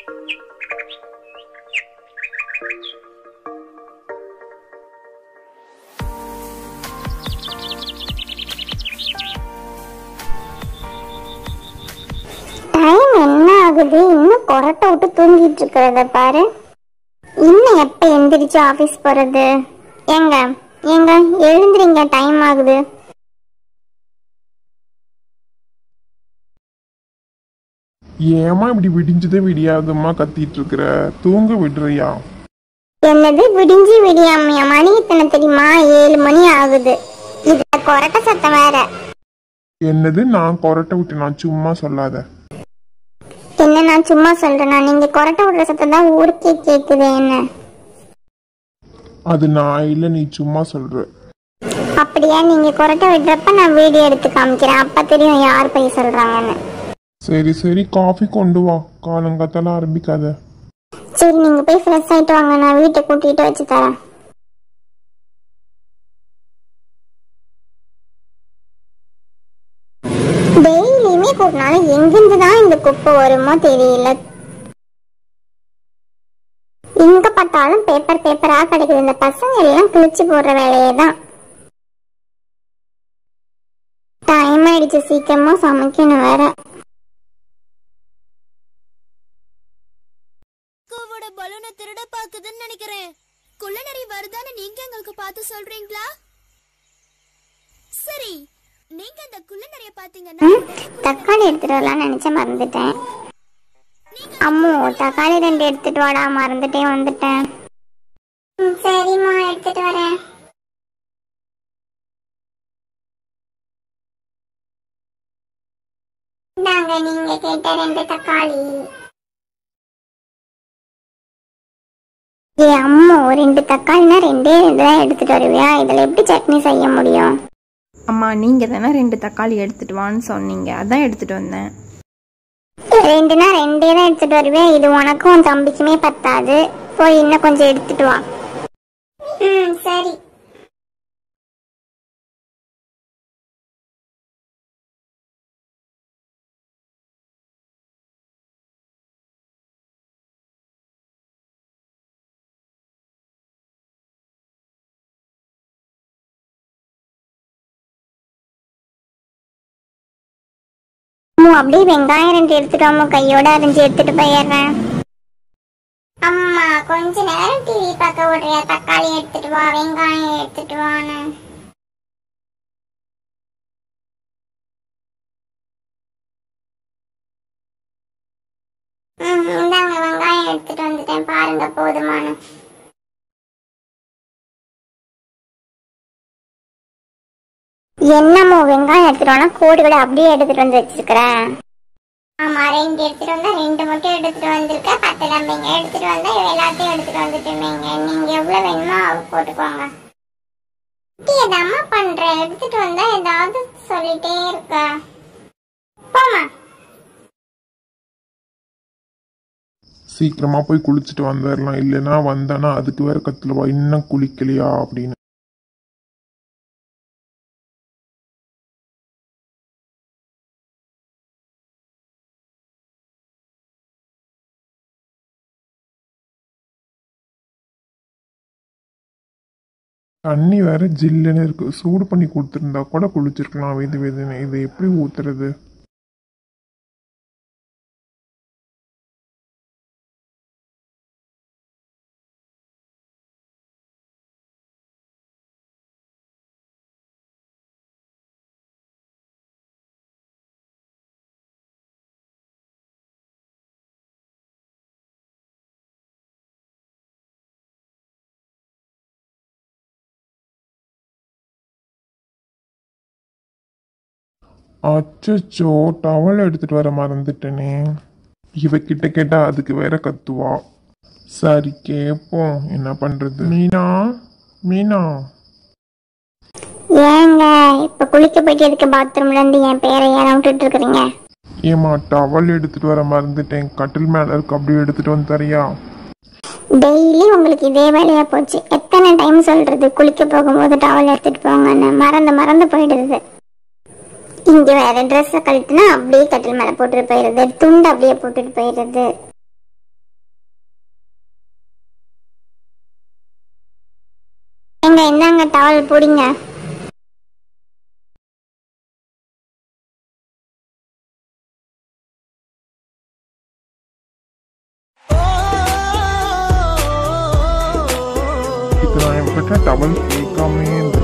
time என்ன ஆகுது இன்னும் கொரட்டை விட்டு தூங்கிட்டு இருக்கிறத பாரு இன்னும் எப்ப எந்திரிச்சு ஆபீஸ் போறது ஏங்க ஏங்க எழுந்துறீங்க டைம் ஆகுது ஏமா இப்படி விடிஞ்சதே விடியாதுமா கத்திட்டு இருக்கிற தூங்க விடுறியா என்னது விடிஞ்சு விடியாமையா மணி எத்தனை தெரியுமா ஏழு மணி ஆகுது இதுல கொரட்டை சத்தம் வேற என்னது நான் கொரட்டை விட்டு நான் சும்மா சொல்லாத என்ன நான் சும்மா சொல்றேனா நீங்க கொரட்டை விடுற சத்தம் தான் ஊருக்கே கேக்குது என்ன அது நான் இல்ல நீ சும்மா சொல்ற அப்படியா நீங்க கொரட்டை விடுறப்ப நான் வீடியோ எடுத்து காமிக்கிறேன் அப்ப தெரியும் யார் போய் சொல்றாங்கன்னு சரி சரி காஃபி கொண்டு வா காலங்காத்தால ஆரம்பிக்காத சரி நீங்க போய் ஃப்ரெஷ் ஆயிட்டு வாங்க நான் வீட்டை கூட்டிட்டு வச்சு தரேன் டெய்லியுமே கூட்டினாலும் எங்கிருந்து தான் இந்த குப்பை வருமோ தெரியல எங்க பார்த்தாலும் பேப்பர் பேப்பரா கிடைக்குது இந்த பசங்க எல்லாம் கிழிச்சு போடுற வேலையே தான் டைம் ஆயிடுச்சு சீக்கிரமா சமைக்கணும் வேற கோவோட பலூனை திருட பாக்குதுன்னு நினைக்கிறேன் குள்ளநரி வருதான்னு நீங்க எங்களுக்கு பார்த்து சொல்றீங்களா சரி நீங்க அந்த குள்ளநரிய பாத்தீங்கன்னா ம், தக்காளி எடுத்துட்டு வரலாம்னு நினைச்சேன் மறந்துட்டேன் அம்மு தக்காளி ரெண்டு எடுத்துட்டு வாடா மறந்துட்டே வந்துட்டேன் ம், சரிம்மா எடுத்துட்டு வரேன் இந்தாங்க நீங்க கேட்ட ரெண்டு தக்காளி ஏ அம்மு ரெண்டு தக்காளினா ரெண்டே ரெண்டு தான் எடுத்துட்டு வருவியா இதுல எப்படி சட்னி செய்ய முடியும் அம்மா நீங்கள் தானே ரெண்டு தக்காளி எடுத்துட்டு வான்னு சொன்னீங்க அதான் எடுத்துட்டு வந்தேன் ரெண்டுனா ரெண்டே தான் எடுத்துட்டு வருவேன் இது உனக்கும் உன் தம்பிக்குமே பத்தாது போய் இன்னும் கொஞ்சம் எடுத்துட்டு வா ம் சரி அம்மு, அப்படியே வெங்காயம் ரெண்டு எடுத்துட்டு வாம்மா கையோட அரிஞ்சு எடுத்துட்டு போயிடுறேன் அம்மா கொஞ்ச நேரம் டிவி பார்க்க விடுறியா தக்காளி எடுத்துட்டு வா வெங்காயம் எடுத்துட்டு வான்னு ம், இந்தாங்க வெங்காயம் எடுத்துட்டு வந்துட்டேன் பாருங்க போதுமான என்னமோ வெங்காயம் எடுத்துட்டு வானா கோடுகளை அப்படியே எடுத்துட்டு வந்து வச்சிருக்கிறேன் ஆமா ரெண்டு எடுத்துட்டு வந்தா ரெண்டு மட்டும் எடுத்துட்டு வந்திருக்க பத்து நம்பிங்க எடுத்துட்டு வந்தா எல்லாத்தையும் எடுத்துட்டு வந்துட்டுமேங்க நீங்க எவ்வளவு வேணுமோ அவ போட்டுக்கோங்க குட்டி, இது அம்மா பண்ற எடுத்துட்டு வந்தா ஏதாவது சொல்லிட்டே இருக்க போமா சீக்கிரமா போய் குளிச்சுட்டு வந்துடலாம் இல்லைன்னா வந்தானா அதுக்கு வேற கத்துலவா இன்னும் குளிக்கலையா அப்படின்னு தண்ணி வேற ஜில்லுன்னு இருக்கு சூடு பண்ணி கொடுத்துருந்தா கூட குளிச்சிருக்கலாம் வெது வெதுன்னு இது எப்படி ஊத்துறது அச்சச்சோ டவல் எடுத்துட்டு வர மறந்துட்டேனே இவகிட்ட கேட்டா அதுக்கு வேற கத்துவா சரி கேப்போம் என்ன பண்றது மீனா மீனா ஏங்க இப்ப குளிக்க போயிட்டு எதுக்கு பாத்ரூம்ல இருந்து என் பேரை ஏற விட்டுட்டு இருக்கிறீங்க ஏமா டவல் எடுத்துட்டு வர மறந்துட்டேன் கட்டில் மேல இருக்கு அப்படியே எடுத்துட்டு வந்து தரியா டெய்லி உங்களுக்கு இதே வேலையா போச்சு எத்தனை டைம் சொல்றது குளிக்க போகும்போது டவல் எடுத்துட்டு போங்கன்னு மறந்து மறந்து போயிடுது இங்க வேற ட்ரெஸ்ஸை கழட்டுனா அப்படியே கட்டில் மேல போட்டுட்டு போயிடுது துண்டு அப்படியே போட்டுட்டு போயிடுது டவல் பிடிங்க இது நான் இவகிட்ட டவல் கேட்காமே